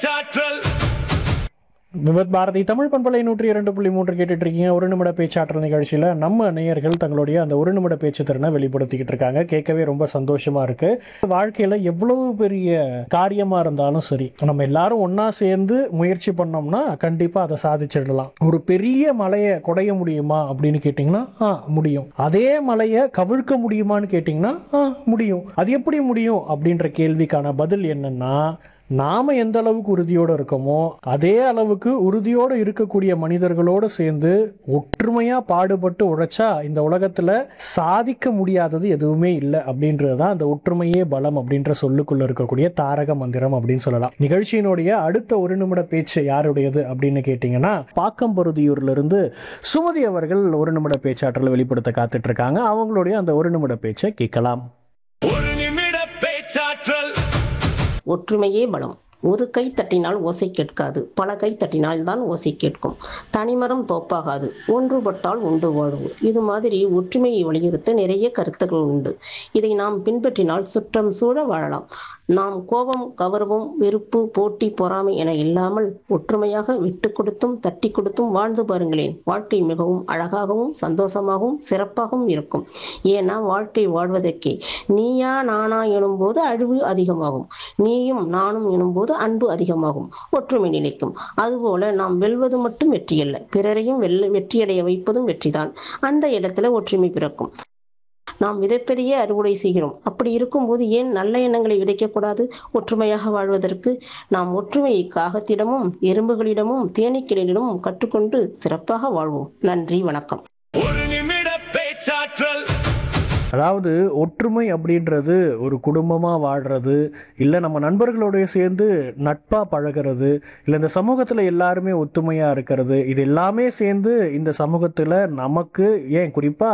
சாற்றல் விவத் பாரதி தமிழ் பண்பலை நூற்றி இரண்டு புள்ளி மூன்று கேட்டுட்டு இருக்கீங்க ஒரு நிமிட பேச்சாற்றல் நிகழ்ச்சியில் நம்ம நேயர்கள் தங்களுடைய அந்த ஒரு நிமிட பேச்சு திறனை வெளிப்படுத்திக்கிட்டு இருக்காங்க கேட்கவே ரொம்ப சந்தோஷமா இருக்கு வாழ்க்கையில் எவ்வளவு பெரிய காரியமா இருந்தாலும் சரி நம்ம எல்லாரும் ஒண்ணா சேர்ந்து முயற்சி பண்ணோம்னா கண்டிப்பாக அதை சாதிச்சிடலாம் ஒரு பெரிய மலையை குடைய முடியுமா அப்படின்னு கேட்டிங்கன்னா ஆ முடியும் அதே மலையை கவிழ்க்க முடியுமான்னு கேட்டிங்கன்னா ஆ முடியும் அது எப்படி முடியும் அப்படின்ற கேள்விக்கான பதில் என்னன்னா நாம எந்த அளவுக்கு உறுதியோடு இருக்கோமோ அதே அளவுக்கு உறுதியோடு இருக்கக்கூடிய மனிதர்களோடு சேர்ந்து ஒற்றுமையா பாடுபட்டு உழைச்சா இந்த உலகத்துல சாதிக்க முடியாதது எதுவுமே இல்லை அப்படின்றது தான் அந்த ஒற்றுமையே பலம் அப்படின்ற சொல்லுக்குள்ள இருக்கக்கூடிய தாரக மந்திரம் அப்படின்னு சொல்லலாம் நிகழ்ச்சியினுடைய அடுத்த ஒரு நிமிட பேச்சு யாருடையது அப்படின்னு கேட்டிங்கன்னா பாக்கம்பருதியூர்ல இருந்து சுமதி அவர்கள் ஒரு நிமிட பேச்சாற்றல் வெளிப்படுத்த காத்துட்டு இருக்காங்க அவங்களுடைய அந்த ஒரு நிமிட பேச்சை கேட்கலாம் ஒரு நிமிட பேச்சாற்றல் ஒற்றுமையே பலம் ஒரு கை தட்டினால் ஓசை கேட்காது பல கை தட்டினால் தான் ஓசை கேட்கும் தனிமரம் தோப்பாகாது ஒன்றுபட்டால் உண்டு வாழ்வு இது மாதிரி ஒற்றுமையை வலியுறுத்த நிறைய கருத்துக்கள் உண்டு இதை நாம் பின்பற்றினால் சுற்றம் சூழ வாழலாம் நாம் கோபம் கௌரவம் வெறுப்பு போட்டி பொறாமை என இல்லாமல் ஒற்றுமையாக விட்டு கொடுத்தும் தட்டி கொடுத்தும் வாழ்ந்து பாருங்களேன் வாழ்க்கை மிகவும் அழகாகவும் சந்தோஷமாகவும் சிறப்பாகவும் இருக்கும் ஏன்னா வாழ்க்கை வாழ்வதற்கே நீயா நானா எனும்போது அழிவு அதிகமாகும் நீயும் நானும் எனும்போது அன்பு அதிகமாகும் ஒற்றுமை நிலைக்கும் அதுபோல நாம் வெல்வது மட்டும் வெற்றியல்ல பிறரையும் வெல்ல வெற்றியடைய வைப்பதும் வெற்றிதான் அந்த இடத்துல ஒற்றுமை பிறக்கும் நாம் விதைப்பதையே அறுவடை செய்கிறோம் அப்படி இருக்கும்போது ஏன் நல்ல எண்ணங்களை விதைக்கக்கூடாது ஒற்றுமையாக வாழ்வதற்கு நாம் ஒற்றுமையை காகத்திடமும் எறும்புகளிடமும் தேனீக்களிடமும் கற்றுக்கொண்டு சிறப்பாக வாழ்வோம் நன்றி வணக்கம் ஒரு நிமிட பேச்சாற்றல் அதாவது ஒற்றுமை அப்படின்றது ஒரு குடும்பமாக வாழ்கிறது இல்லை நம்ம நண்பர்களோடய சேர்ந்து நட்பாக பழகிறது இல்லை இந்த சமூகத்தில் எல்லாருமே ஒத்துமையாக இருக்கிறது இது எல்லாமே சேர்ந்து இந்த சமூகத்தில் நமக்கு ஏன் குறிப்பாக